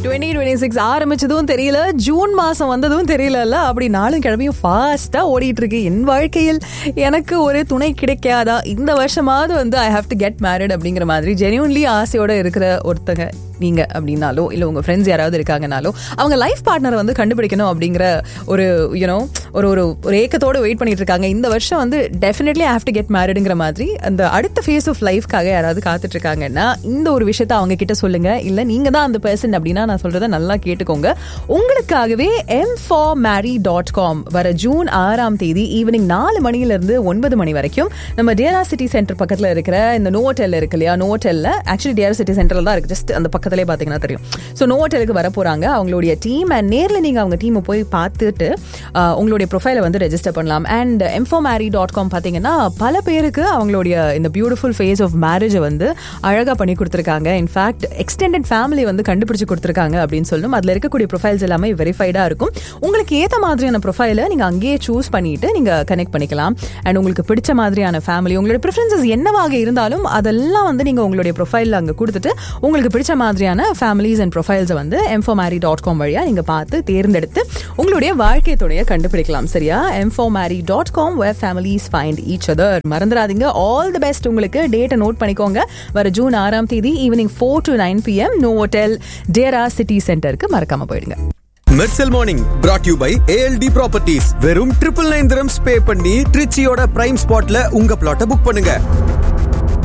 twenty twenty six ஆரம்பிச்சதும் தெரியல June மாசம் வந்ததும் தெரியல அப்படி நாளும் கிழமையும் ஃபாஸ்டா ஓடிட்டு இருக்கு என் வாழ்க்கையில் எனக்கு ஒரு துணை கிடைக்காதா இந்த வருஷமாவது வந்து I have to get married அப்படிங்கிற மாதிரி ஜெனியூன்லி ஆசையோட இருக்கிற ஒருத்தங்க நீங்க அப்படின்னாலோ இல்ல உங்க ஃப்ரெண்ட்ஸ் யாராவது இருக்காங்கனாலோ அவங்க லைஃப் பார்ட்னரை வந்து கண்டுபிடிக்கணும் அப்படிங்கிற ஒரு யூனோ ஒரு ஒரு ஒரு ஏக்கத்தோட வெயிட் பண்ணிட்டு இருக்காங்க இந்த வருஷம் வந்து டெஃபினெட்லி ஹேவ் டு கெட் மேரிடுங்கிற மாதிரி அந்த அடுத்த ஃபேஸ் ஆஃப் லைஃப்காக யாராவது காத்துட்டு இருக்காங்கன்னா இந்த ஒரு விஷயத்த அவங்க கிட்ட சொல்லுங்க இல்ல நீங்க தான் அந்த பர்சன் அப்படின்னா நான் சொல்றதை நல்லா கேட்டுக்கோங்க உங்களுக்காகவே M for Marry dot com வர ஜூன் ஆறாம் தேதி ஈவினிங் நாலு மணில இருந்து ஒன்பது மணி வரைக்கும் நம்ம டியரா சிட்டி சென்டர் பக்கத்துல இருக்கிற இந்த நோட்டல் இருக்கு இல்லையா நோட்டல்ல ஆக்சுவலி டியரா சிட்டி சென்டர்ல தான் இருக்கு ஜஸ்ட் அந்த பக்கத்துலேயே பாத்தீங்கன்னா தெரியும் ஸோ நோட்டலுக்கு வர போறாங்க அவங்களுடைய டீம் அண்ட் நேர்ல நீங்க அவங்க டீமை போய் பார்த்துட்டு ஆஹ், உங்களுடைய ப்ரொஃபைலை வந்து ரெஜிஸ்டர் பண்ணலாம் and M for Marry dot com பார்த்தீங்கன்னா பல பேருக்கு அவங்களுடைய இந்த பியூட்டிஃபுல் ஃபேஸ் ஆஃப் மேரேஜை வந்து அழகாக பண்ணி கொடுத்துருக்காங்க இன்ஃபேக்ட் எக்ஸ்டெண்டட் ஃபேமிலி வந்து கண்டுபிடிச்சு கொடுத்துருக்காங்க அப்படின்னு சொல்லணும் அதில் இருக்கக்கூடிய ப்ரொஃபைல்ஸ் எல்லாமே வெரிஃபைடாக இருக்கும் உங்களுக்கு ஏற்ற மாதிரியான ப்ரொஃபைலை நீங்கள் அங்கேயே சூஸ் பண்ணிட்டு நீங்கள் கனெக்ட் பண்ணிக்கலாம் அண்ட் உங்களுக்கு பிடிச்ச மாதிரியான ஃபேமிலி உங்களுடைய ப்ரிஃபரன்சஸ் என்னவாக இருந்தாலும் அதெல்லாம் வந்து நீங்கள் உங்களுடைய ப்ரொஃபைலில் அங்கே கொடுத்துட்டு உங்களுக்கு பிடிச்ச மாதிரியான ஃபேமிலிஸ் அண்ட் ப்ரொஃபைல்ஸை வந்து எம்ஃபோமேரி டாட் காம் வழியாக நீங்கள் பார்த்து தேர்ந்தெடுத்து உங்களுடைய வாழ்க்கை துணையை கண்டுபிடிக்கலாம் சரியா M for Marry dot com where families find each other மறந்துடாதீங்க ஆல் தி பெஸ்ட் உங்களுக்கு டேட்டை நோட் பண்ணிக்கோங்க வர ஜூன் ஆறாம் தேதி evening four to nine PM நோ ஹோட்டல் டேரா சிட்டி சென்டருக்கு மறக்காம போயிடுங்க Mersal morning brought you by ALT properties வெறும் ட்ரிபிள் நைன் திரம்ஸ் பே பண்ணி ட்ரிச்சியோட பிரைம் ஸ்பாட்ல உங்க பிளாட்டை புக் பண்ணுங்க